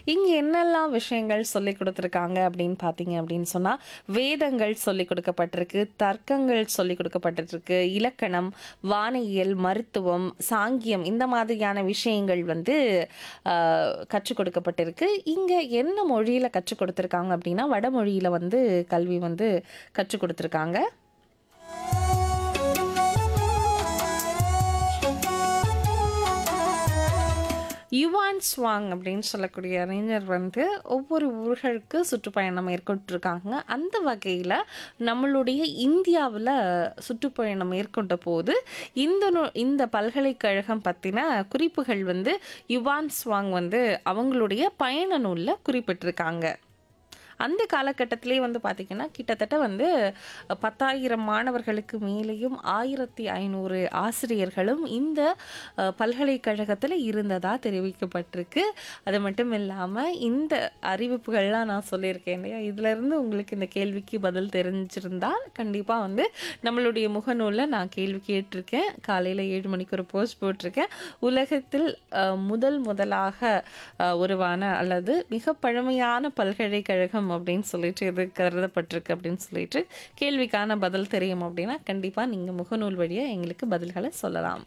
இங்க என்னெல்லாம் விஷயங்கள் சொல்லிக் கொடுத்துருக்காங்க அப்படின்னு பார்த்தீங்க அப்படின்னு சொன்னா, வேதங்கள் சொல்லிக் கொடுக்கப்பட்டிருக்கு, தர்க்கங்கள் சொல்லிக் கொடுக்கப்பட்டிருக்கு, இலக்கணம், வானியல், மருத்துவம், சாங்கியம் இந்த மாதிரியான விஷயங்கள் வந்து அ கற்றுக் கொடுக்கப்பட்டிருக்கு. இங்க என்ன மொழியில கற்றுக் கொடுத்துருக்காங்க அப்படின்னா, வடமொழியில வந்து கல்வி வந்து கற்றுக் கொடுத்துருக்காங்க. யுவான் ஸ்வாங் அப்படின்னு சொல்லக்கூடிய அறிஞர் வந்து ஒவ்வொரு ஊர்களுக்கு சுற்றுப்பயணம் மேற்கொண்டிருக்காங்க. அந்த வகையில நம்மளுடைய இந்தியாவுல சுற்றுப்பயணம் மேற்கொண்ட போது, இந்த நு இந்த பல்கலைக்கழகம் பத்தின குறிப்புகள் வந்து யுவான் ஸ்வாங் வந்து அவங்களுடைய பயண நூல்ல குறிப்பிட்டிருக்காங்க. அந்த காலகட்டத்திலேயே வந்து பார்த்தீங்கன்னா, கிட்டத்தட்ட வந்து 10,000 மாணவர்களுக்கு மேலேயும் 1,500 ஆசிரியர்களும் இந்த அ பல்கலைக்கழகத்தில இருந்ததா தெரிவிக்கப்பட்டிருக்கு. அது மட்டும் இல்லாம இந்த அறிவிப்புகள்லாம் நான் சொல்லியிருக்கேன் இல்லையா? இதிலருந்து உங்களுக்கு இந்த கேள்விக்கு பதில் தெரிஞ்சிருந்தா, கண்டிப்பா வந்து நம்மளுடைய முகநூல்ல நான் கேள்வி கேட்டிருக்கேன். காலையில 7 மணிக்கு ஒரு போஸ்ட் போட்டிருக்கேன். உலகத்தில் அ முதல் முதலாக அ உருவான அல்லது மிக பழமையான பல்கலைக்கழகம் அப்படின்னு சொல்லிட்டு எது கருதப்பட்டிருக்கு அப்படின்னு சொல்லிட்டு, கேள்விக்கான பதில் தெரியும் அப்படின்னா, கண்டிப்பா நீங்க முகநூல் வழியா எங்களுக்கு பதில்கள சொல்லலாம்.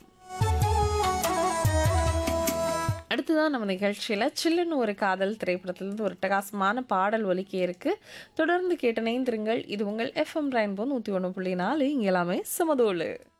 அடுத்ததா நம்ம நிகழ்ச்சியில சில்லுன்னு ஒரு காதல் திரைப்படத்திலிருந்து ஒரு அட்டகாசமான பாடல் ஒலிக்க இருக்கு. தொடர்ந்து கேட்டு இணைந்திருங்கள். இது உங்கள் எஃப்எம் ரெயின்போ 101.4 இங்க எல்லாமே சமதோலு.